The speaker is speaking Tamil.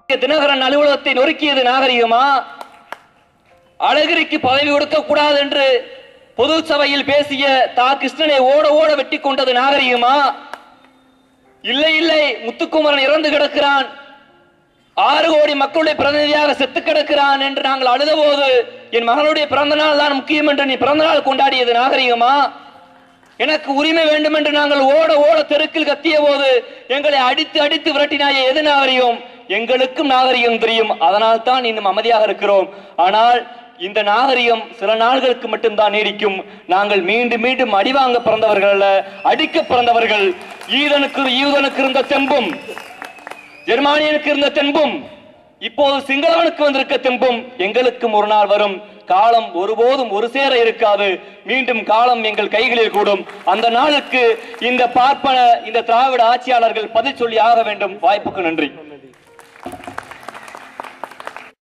தினகரன் அலுவலகத்தை நொறுக்கியது நாகரிகமா அழகிரிக்கு பதவி கொடுக்க கூடாது என்று பொது சபையில் பேசிய தா கிருஷ்ணனை ஓட ஓட வெட்டி கொண்டது நாகரிகமா இல்லை இல்லை முத்துக்குமரன் இறந்து கிடக்கிறான் ஆறு கோடி மக்களுடைய பிரதிநிதியாக செத்து கிடக்கிறான் என்று நாங்கள் அழுதபோது என் மகனுடைய பிறந்த நாள் தான் முக்கியம் என்று நீ பிறந்த நாள் கொண்டாடியது நாகரிகமா எனக்கு உரிமை வேண்டும் என்று நாங்கள் ஓட ஓட தெருக்கில் கத்திய போது எங்களை அடித்து அடித்து விரட்டினாயே எது நாகரிகம் எங்களுக்கும் நாகரிகம் தெரியும் அதனால் தான் இன்னும் அமைதியாக இருக்கிறோம் ஆனால் இந்த நாகரிகம் சில நாள்களுக்கு மட்டும்தான் நீடிக்கும் நாங்கள் மீண்டும் மீண்டும் அடிவாங்க பிறந்தவர்கள் அல்ல அடிக்க பிறந்தவர்கள் ஈதனுக்கு ஈதனுக்கு இருந்த தெம்பும் ஜெர்மானியனுக்கு இருந்த தெம்பும் இப்போது சிங்களவனுக்கு வந்திருக்க தெம்பும் எங்களுக்கும் ஒரு நாள் வரும் காலம் ஒருபோதும் ஒரு சேர இருக்காது மீண்டும் காலம் எங்கள் கைகளில் கூடும் அந்த நாளுக்கு இந்த பார்ப்பன இந்த திராவிட ஆட்சியாளர்கள் பதில் சொல்லி ஆக வேண்டும் வாய்ப்புக்கு நன்றி